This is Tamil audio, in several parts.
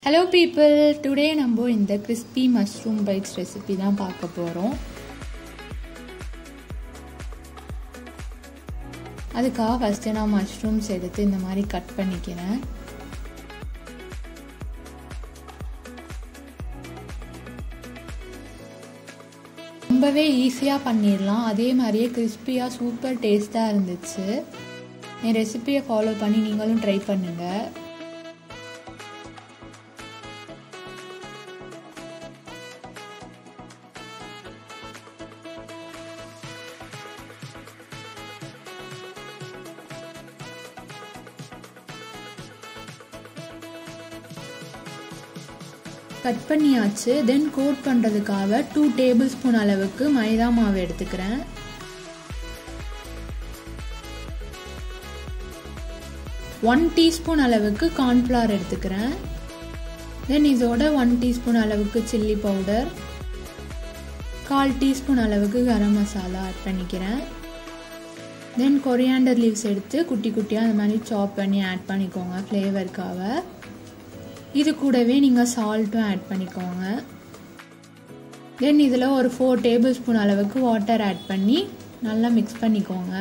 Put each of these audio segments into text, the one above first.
ஹலோ பீப்புள் டுடே நம்ம இந்த கிறிஸ்பி மஷ்ரூம் பைட்ஸ் ரெசிபி தான் பார்க்க போகிறோம் அதுக்காக ஃபஸ்ட்டு நான் மஷ்ரூம்ஸ் எடுத்து இந்த மாதிரி கட் பண்ணிக்கிறேன் ரொம்பவே ஈஸியாக பண்ணிடலாம் அதே மாதிரியே கிறிஸ்பியாக சூப்பர் டேஸ்ட்டாக இருந்துச்சு என் ரெசிபியை ஃபாலோ பண்ணி நீங்களும் ட்ரை பண்ணுங்கள் கட் பண்ணியாச்சு தென் கோட் பண்ணுறதுக்காக டூ டேபிள் ஸ்பூன் அளவுக்கு மைதா மாவு எடுத்துக்கிறேன் ஒன் டீஸ்பூன் அளவுக்கு கார்ன்ஃப்ளவர் எடுத்துக்கிறேன் தென் இதோட ஒன் டீஸ்பூன் அளவுக்கு சில்லி பவுடர் கால் டீஸ்பூன் அளவுக்கு கரம் மசாலா ஆட் பண்ணிக்கிறேன் தென் கொரியாண்டர் லீவ்ஸ் எடுத்து குட்டி குட்டியாக அந்த மாதிரி சாப் பண்ணி ஆட் பண்ணிக்கோங்க ஃப்ளேவருக்காக இது கூடவே நீங்கள் சால்ட்டும் ஆட் பண்ணிக்கோங்க தென் இதில் ஒரு ஃபோர் டேபிள் ஸ்பூன் அளவுக்கு வாட்டர் ஆட் பண்ணி நல்லா மிக்ஸ் பண்ணிக்கோங்க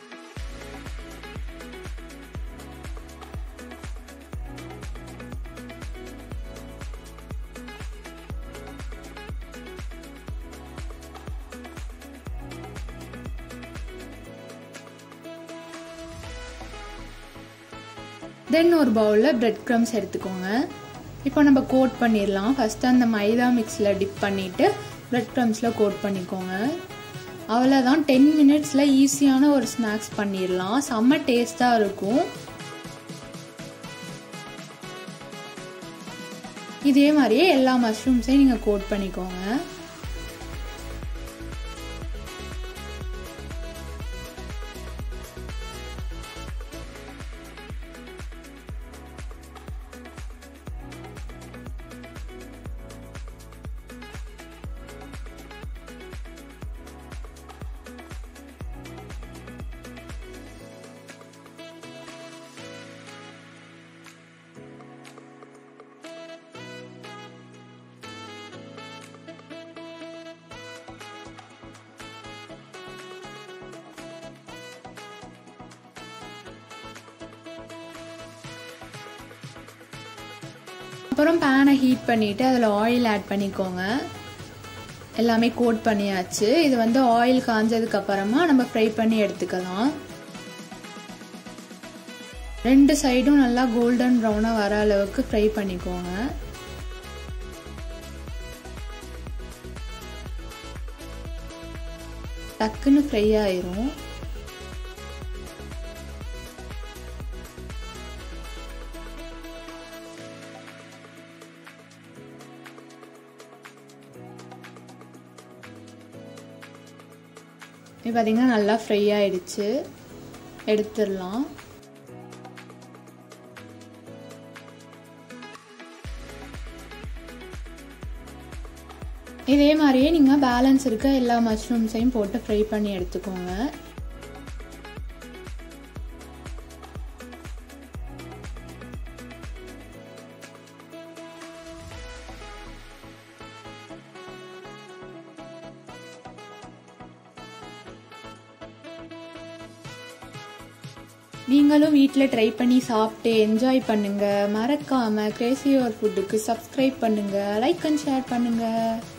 தென் ஒரு பவுலில் பிரெட் க்ரம்ஸ் எடுத்துக்கோங்க இப்போ நம்ம கோட் பண்ணிடலாம் ஃபஸ்ட்டு அந்த மைதா மிக்ஸில் டிப் பண்ணிவிட்டு பிரெட் க்ரம்ஸில் கோட் பண்ணிக்கோங்க அவ்வளோதான் டென் மினிட்ஸில் ஈஸியான ஒரு ஸ்நாக்ஸ் பண்ணிடலாம் செம்ம டேஸ்ட்டாக இருக்கும் இதே மாதிரியே எல்லா மஷ்ரூம்ஸையும் நீங்கள் கோட் பண்ணிக்கோங்க அப்புறம் பேனை ஹீட் பண்ணிவிட்டு அதில் ஆயில் ஆட் பண்ணிக்கோங்க எல்லாமே கோட் பண்ணியாச்சு இது வந்து ஆயில் காஞ்சதுக்கு அப்புறமா நம்ம ஃப்ரை பண்ணி எடுத்துக்கலாம் ரெண்டு சைடும் நல்லா கோல்டன் ப்ரௌனாக வர அளவுக்கு ஃப்ரை பண்ணிக்கோங்க டக்குன்னு ஃப்ரை ஆயிரும் இப்போ பார்த்தீங்கன்னா நல்லா ஃப்ரை ஆயிடுச்சு எடுத்துடலாம் இதே மாதிரியே நீங்கள் பேலன்ஸ் இருக்க எல்லா மஷ்ரூம்ஸையும் போட்டு ஃப்ரை பண்ணி எடுத்துக்கோங்க நீங்களும் வீட்டில் ட்ரை பண்ணி சாப்பிட்டு என்ஜாய் பண்ணுங்க மறக்காம கிரேசி ஒரு ஃபுட்டுக்கு சப்ஸ்கிரைப் பண்ணுங்க லைக் அண்ட் ஷேர் பண்ணுங்க